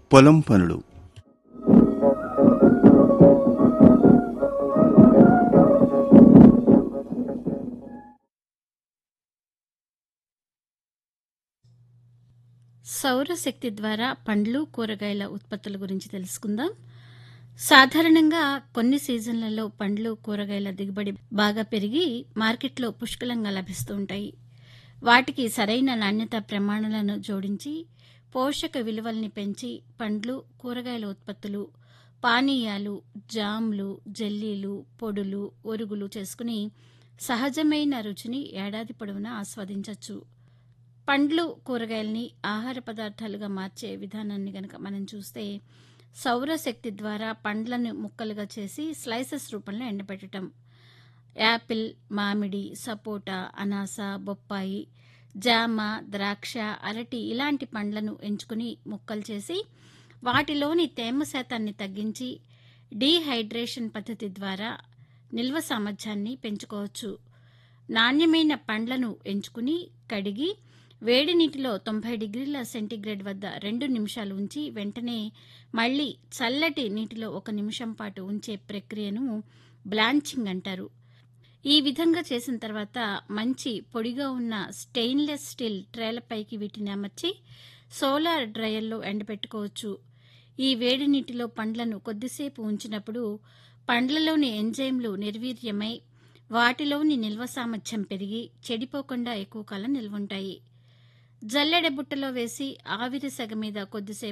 పొలం పనులు సౌరశక్తి ద్వారా పండ్లు కూరగాయల ఉత్పత్తుల గురించి తెలుసుకుందాం సాధారణంగా కొన్ని సీజన్లలో పండ్లు కూరగాయల దిగుబడి బాగా పెరిగి మార్కెట్లో పుష్కలంగా లభిస్తూ ఉంటాయి వాటికి సరైన నాణ్యత ప్రమాణాలను జోడించి పోషక విలువల్ని పెంచి పండ్లు కూరగాయల ఉత్పత్తులు పానీయాలు జామ్లు జెల్లీలు పొడులు ఒరుగులు చేసుకుని సహజమైన రుచిని ఏడాది పొడవునా ఆస్వాదించవచ్చు పండ్లు కూరగాయల్ని ఆహార పదార్థాలుగా మార్చే విధానాన్ని గనక మనం చూస్తే సౌరశక్తి ద్వారా పండ్లను ముక్కలుగా చేసి స్లైసెస్ రూపంలో ఎండబెట్టడం యాపిల్ మామిడి సపోటా అనాస బొప్పాయి జామ ద్రాక్ష అరటి ఇలాంటి పండ్లను ఎంచుకుని ముక్కలు చేసి వాటిలోని తేమ శాతాన్ని తగ్గించి డీహైడ్రేషన్ పద్ధతి ద్వారా నిల్వ సామర్థ్యాన్ని పెంచుకోవచ్చు నాణ్యమైన పండ్లను ఎంచుకుని కడిగి వేడి నీటిలో తొంభై డిగ్రీల సెంటీగ్రేడ్ వద్ద రెండు నిమిషాలు ఉంచి వెంటనే మళ్ళీ చల్లటి నీటిలో ఒక నిమిషం పాటు ఉంచే ప్రక్రియను బ్లాంచింగ్ అంటారు ఈ విధంగా చేసిన తర్వాత మంచి పొడిగా ఉన్న స్టెయిన్లెస్ స్టీల్ ట్రేలపైకి వీటిని అమర్చి సోలార్ డ్రయర్లో ఎండబెట్టుకోవచ్చు ఈ వేడి నీటిలో పండ్లను కొద్దిసేపు ఉంచినప్పుడు పండ్లలోని ఎంజైమ్లు నిర్వీర్యమై వాటిలోని నిల్వ సామర్థ్యం పెరిగి చెడిపోకుండా ఎక్కువ కాలం నిల్వుంటాయి జల్లెడ బుట్టలో వేసి ఆవిరి సెగ మీద కొద్దిసేపు